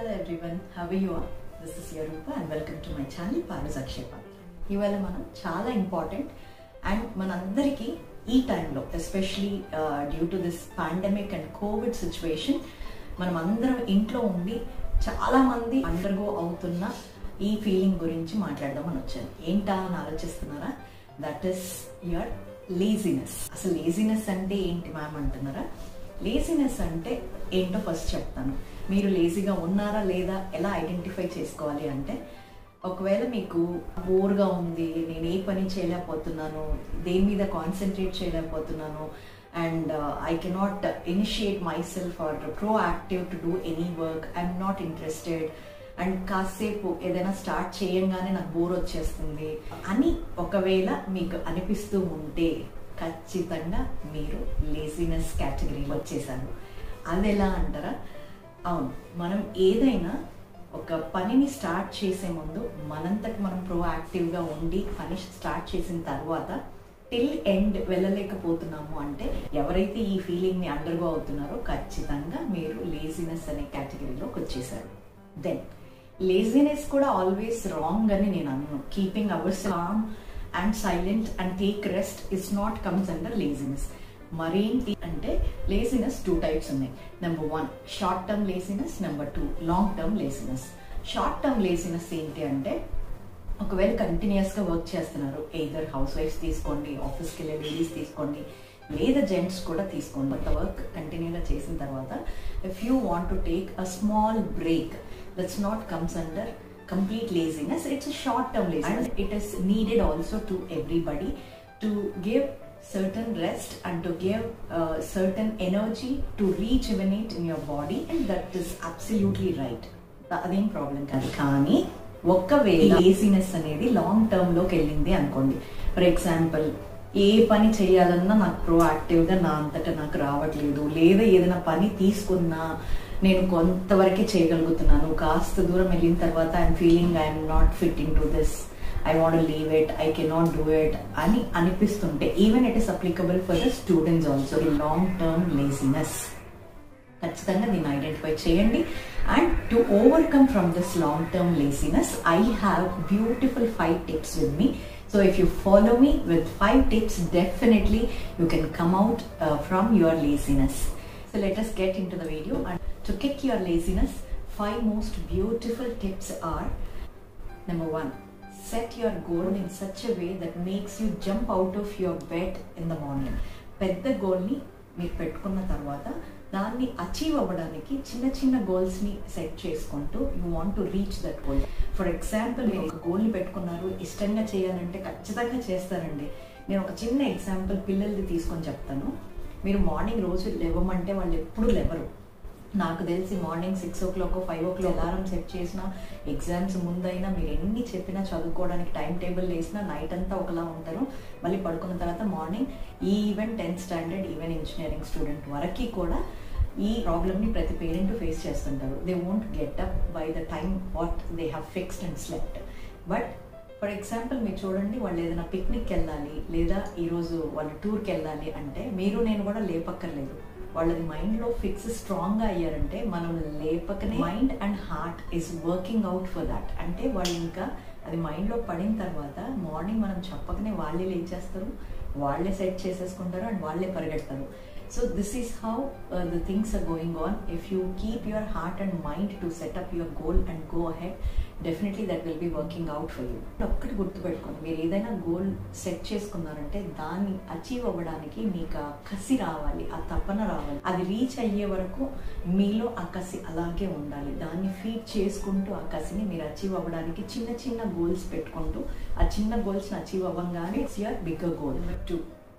Hello everyone, how are you all? This is your Rupa and welcome to my channel Parus Akshepa. ఇవాళ మనం చాలా important and మనందరికీ ఈ టైంలో especially due to this pandemic and covid situation మనం అందరం ఇంట్లో ఉండి చాలా మంది అండర్గో అవుతున్న ఈ ఫీలింగ్ గురించి మాట్లాడదామని వచ్చాను ఏంటా అని ఆలోచిస్తున్నారా దట్ ఈస్ యువర్ లేజినెస్ అసలు లేజినెస్ అంటే ఏంటి మ్యామ్ అంటున్నారా లేజినెస్ అంటే ఏంటో ఫస్ట్ చెప్తాను మీరు లేజీగా ఉన్నారా లేదా ఎలా ఐడెంటిఫై చేసుకోవాలి అంటే ఒకవేళ మీకు బోర్గా ఉంది నేను ఏ పని చేయలేకపోతున్నాను దేని మీద కాన్సన్ట్రేట్ చేయలేకపోతున్నాను and I cannot initiate my self or pro active to do any work I'm not interested and కాసేపు ఏదైనా స్టార్ట్ చేయంగానే నాకు బోర్ వచ్చేస్తుంది అని ఒకవేళ మీకు అనిపిస్తూ ఉంటే ఖచ్చితంగా మీరు లేజినెస్ కేటగిరీలో వచ్చేసారు అది ఎలా అంటారా అవును మనం ఏదైనా ఒక పనిని స్టార్ట్ చేసే ముందు మనంతటి మనం ప్రోయాక్టివ్గా ఉండి పని స్టార్ట్ చేసిన తర్వాత టిల్ ఎండ్ వెళ్ళలేకపోతున్నాము అంటే ఎవరైతే ఈ ఫీలింగ్ని అండర్గో అవుతున్నారో ఖచ్చితంగా మీరు లేజినెస్ అనే కేటగిరీలోకి వచ్చేసారు దెన్ లేజినెస్ కూడా ఆల్వేస్ రాంగ్ అని నేను అన్నాను keeping ours calm and silent and take rest is not comes under laziness మరేంటి అంటే లేజినెస్ టూ టైప్స్ ఉన్నాయి number one short term laziness number two long term laziness short term laziness ఏంటి అంటే ఒకవేళ కంటిన్యూస్గా వర్క్ చేస్తున్నారు ఎయిదర్ హౌస్ వైఫ్స్ తీసుకోండి ఆఫీస్కి వెళ్ళే లేడీస్ తీసుకోండి లేదా జెంట్స్ కూడా తీసుకోండి కొంత వర్క్ కంటిన్యూగా చేసిన తర్వాత if you want to take a small break that's not comes under complete laziness it's a short term laziness and it is needed also to everybody to give certain rest and to give uh, certain energy to rejuvenate in your body and that is absolutely right అదేం problem కాదు కానీ ఒక్కవేళ laziness అనేది long term లోకి వెళ్ళింది అనుకోండి for example ఏ పని చేయాలన్నా నాకు ప్రోయాక్టివ్గా నా అంతటా నాకు రావట్లేదు లేదా ఏదైనా పని తీసుకున్నా నేను కొంతవరకే చేయగలుగుతున్నాను కాస్త దూరం వెళ్ళిన తర్వాత I'm feeling I'm not fit in to this I want leave it I cannot do it అని అనిపిస్తుంటే even it is applicable for the students also ఈ లాంగ్ టర్మ్ లేజినెస్ ఖచ్చితంగా దీన్ని ఐడెంటిఫై చేయండి and to overcome from this long term laziness I have beautiful five tips with me So if you follow me with five tips, definitely you can come out uh, from your laziness. So let us get into the video. And to kick your laziness, five most beautiful tips are number one, set your goal in such a way that makes you jump out of your bed in the morning. పెద్ద గోల్ని మీరు పెట్టుకున్న తర్వాత దాన్ని achieve అవ్వడానికి చిన్న చిన్న గోల్స్ని set చేసుకుంటూ you want to reach that goal for example మీరు ఒక గోల్ని పెట్టుకున్నారు ఇష్టంగా చేయాలంటే ఖచ్చితంగా చేస్తారండి నేను ఒక చిన్న ఎగ్జాంపుల్ పిల్లలది తీసుకొని చెప్తాను మీరు మార్నింగ్ రోజు లేవమంటే వాళ్ళు ఎప్పుడు లేవరు నాకు తెలిసి morning six o'clock five o'clock alarm set చేసిన ఎగ్జామ్స్ ముందైనా మీరు ఎన్ని చెప్పినా చదువుకోవడానికి టైం టేబుల్ వేసినా నైట్ అంతా ఒకలా ఉంటారు మళ్ళీ పడుకున్న తర్వాత మార్నింగ్ ఈ even tenth standard even engineering student వరకు కూడా ఈ ప్రాబ్లమ్ని ప్రతి పేరెంట్ ఫేస్ చేస్తుంటారు they won't get up by the time what they have fixed and slept but for example మీరు చూడండి వాళ్ళు ఏదైనా పిక్నిక్కి వెళ్ళాలి లేదా ఈరోజు వాళ్ళు టూర్కి వెళ్ళాలి అంటే మీరు నేను కూడా లేపక్కర్లేదు వాళ్ళది మైండ్లో ఫిక్స్ స్ట్రాంగ్గా అయ్యారంటే మనం లేపకనే mind and heart is working out for that అంటే వాళ్ళు ఇంకా అది మైండ్లో పడిన తర్వాత మార్నింగ్ మనం చెప్పకనే వాళ్ళే లేచేస్తారు వాళ్ళే సెట్ చేసేసుకుంటారు అండ్ వాళ్ళే పరిగెడతారు so this is how the things are going on if you keep your heart and mind to setup your goal and go ahead definitely that will be working out for you ఒక్కటి గుర్తుపెట్టుకోండి మీరు ఏదైనా goal set చేసుకున్నారంటే దాన్ని achieve అవ్వడానికి మీకు ఆ కసి రావాలి ఆ తపన రావాలి అది రీచ్ అయ్యే వరకు మీలో ఆ కసి అలాగే ఉండాలి దాన్ని ఫీడ్ చేసుకుంటూ ఆ కసిని మీరు అచీవ్ అవ్వడానికి చిన్న చిన్న గోల్స్ పెట్టుకుంటూ ఆ చిన్న గోల్స్ని అచీవ్ అవ్వగానే it's your bigger goal too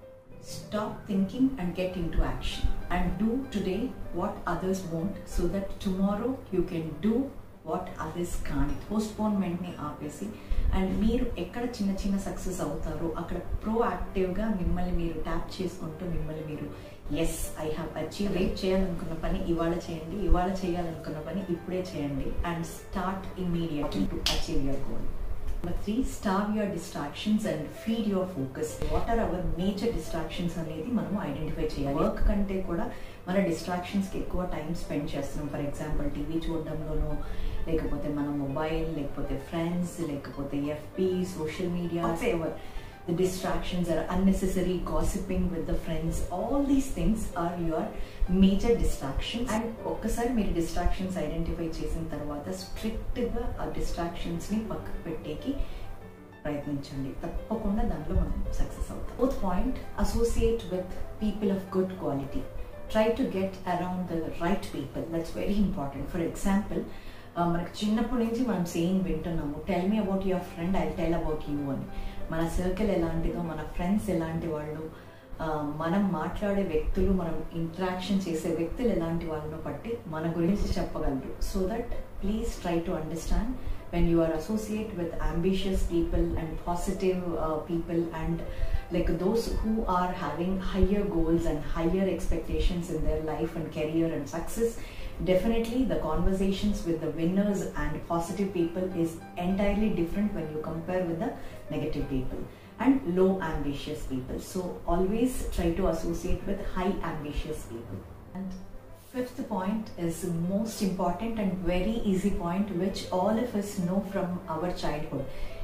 Stop thinking and get into action. And do today what others won't so that tomorrow you can do what others కానీ పోస్ట్పోన్మెంట్ని ఆపేసి అండ్ మీరు ఎక్కడ చిన్న చిన్న సక్సెస్ అవుతారో అక్కడ ప్రో యాక్టివ్గా మిమ్మల్ని మీరు ట్యాప్ చేసుకుంటూ మిమ్మల్ని మీరు ఎస్ ఐ హ్యావ్ అచీవ్ రేపు చేయాలనుకున్న పని ఇవాళ చేయండి ఇవాళ చేయాలనుకున్న పని ఇప్పుడే చేయండి and start immediately to achieve your goal Number three, starve your distractions and feed your focus. What are our major distractions అనేది మనం ఐడెంటిఫై చేయాలి వర్క్ కంటే కూడా మన డిస్ట్రాక్షన్స్కి ఎక్కువ టైం స్పెండ్ చేస్తున్నాం ఫర్ ఎగ్జాంపుల్ టీవీ చూడడంలోనో లేకపోతే మన మొబైల్ లేకపోతే ఫ్రెండ్స్ లేకపోతే FB social media ever the distractions are unnecessary gossiping with the friends all these things are your major distractions and ఒక్కసారి మీరు డిస్ట్రాక్షన్స్ ఐడెంటిఫై చేసిన తర్వాత స్ట్రిక్ట్గా ఆ డిస్ట్రాక్షన్స్ని పక్కకు పెట్టేకి ప్రయత్నించండి తప్పకుండా దాంట్లో మనం సక్సెస్ అవుతాం fourth point associate with people of good quality try to get around the right people that's very important for example మనకు చిన్నప్పటి నుంచి మనం సేయింగ్ వింటున్నాము tell me about your friend I tell about you అని మన circle ఎలాంటిదో మన friends ఎలాంటి వాళ్ళు మనం మాట్లాడే వ్యక్తులు మనం ఇంటరాక్షన్ చేసే వ్యక్తులు ఎలాంటి వాళ్ళను బట్టి మన గురించి చెప్పగలరు so that please try to understand when you are associate with ambitious people and positive uh, people and like those who are having higher goals and higher expectations in their life and career and success definitely the conversations with the winners and positive people is entirely different when you compare with the negative people and low ambitious people so always try to associate with high ambitious people and fifth point is most important and very easy point which all of us know from our childhood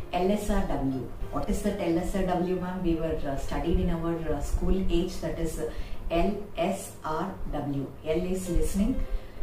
lsrw what is that lsrw ma'am we were uh, studied in our uh, school age that is uh, lsrw l is listening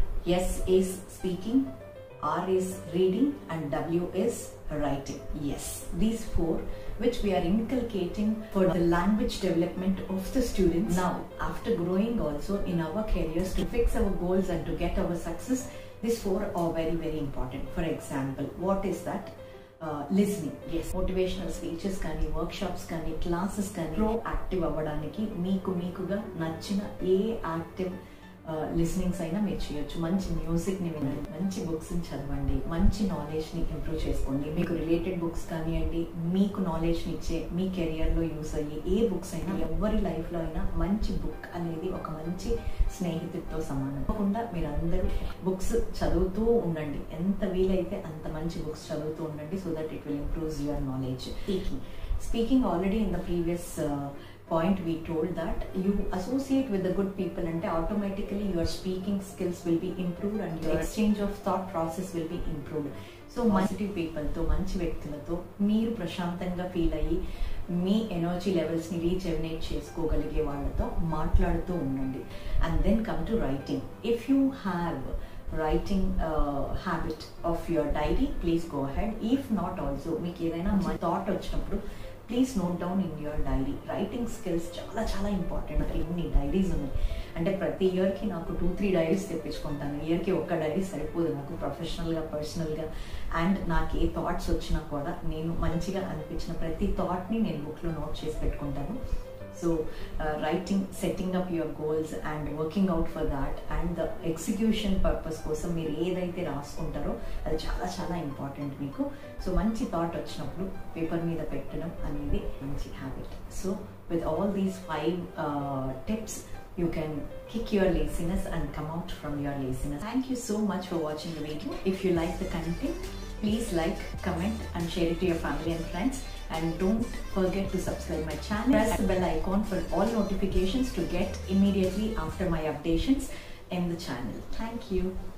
s is speaking r is reading and w is writing yes these four which we are inculcating for the language development of the students now after growing also in our careers to fix our goals and to get our success these four are very very important for example what is that listening as motivational speeches కానీ workshops కానీ classes కానీ pro active అవ్వడానికి మీకు మీకుగా నచ్చిన ఏ active లిస్నింగ్స్ అయినా మీరు చేయొచ్చు మంచి మ్యూజిక్ని వినండి మంచి బుక్స్ని చదవండి మంచి నాలెడ్జ్ని ఇంప్రూవ్ చేసుకోండి మీకు రిలేటెడ్ బుక్స్ కానివ్వండి మీకు నాలెడ్జ్ని ఇచ్చే మీ కెరియర్లో యూస్ అయ్యే ఏ బుక్స్ అయినా ఎవరి లైఫ్లో అయినా మంచి బుక్ అనేది ఒక మంచి స్నేహితుడితో సమానం తప్పకుండా మీరు అందరూ బుక్స్ చదువుతూ ఉండండి ఎంత వీలైతే అంత మంచి బుక్స్ చదువుతూ ఉండండి so that it will improve your knowledge speaking speaking already in the previous point we told that you associate with the good people and automatically your speaking skills will be improved and your exchange of thought process will be improved so మంచి పీపుల్తో మంచి వ్యక్తులతో మీరు ప్రశాంతంగా feel అయ్యి మీ energy లెవెల్స్ని రీజెమినేట్ చేసుకోగలిగే వాళ్ళతో మాట్లాడుతూ ఉండండి and then come to writing if you have writing habit of your diary please go head if not also మీకు ఏదైనా థాట్ వచ్చినప్పుడు please note down in your diary writing skills చాలా చాలా ఇంపార్టెంట్ నాకు ఇన్ని డైరీస్ ఉన్నాయి అంటే ప్రతి ఇయర్కి నాకు టూ త్రీ డైరీస్ తెప్పించుకుంటాను ఇయర్కి ఒక్క డైరీ సరిపోదు నాకు ప్రొఫెషనల్గా పర్సనల్గా అండ్ నాకు ఏ థాట్స్ వచ్చినా కూడా నేను మంచిగా అనిపించిన ప్రతి థాట్ని నేను బుక్లో నోట్ చేసి పెట్టుకుంటాను so writing setting up your goals and working out for that and the execution purpose కోసం మీరు ఏదైతే రాసుకుంటారో అది చాలా చాలా ఇంపార్టెంట్ మీకు సో మంచి థాట్ వచ్చినప్పుడు పేపర్ మీద పెట్టడం అనేది మంచి habit so with all these five tips you can kick your laziness and come out from your laziness. Thank you so much for watching the video. If you like the content, please like, comment and share it to your family and friends. And don't forget to subscribe my channel. Press the bell icon for all notifications to get immediately after my updations in the channel. Thank you.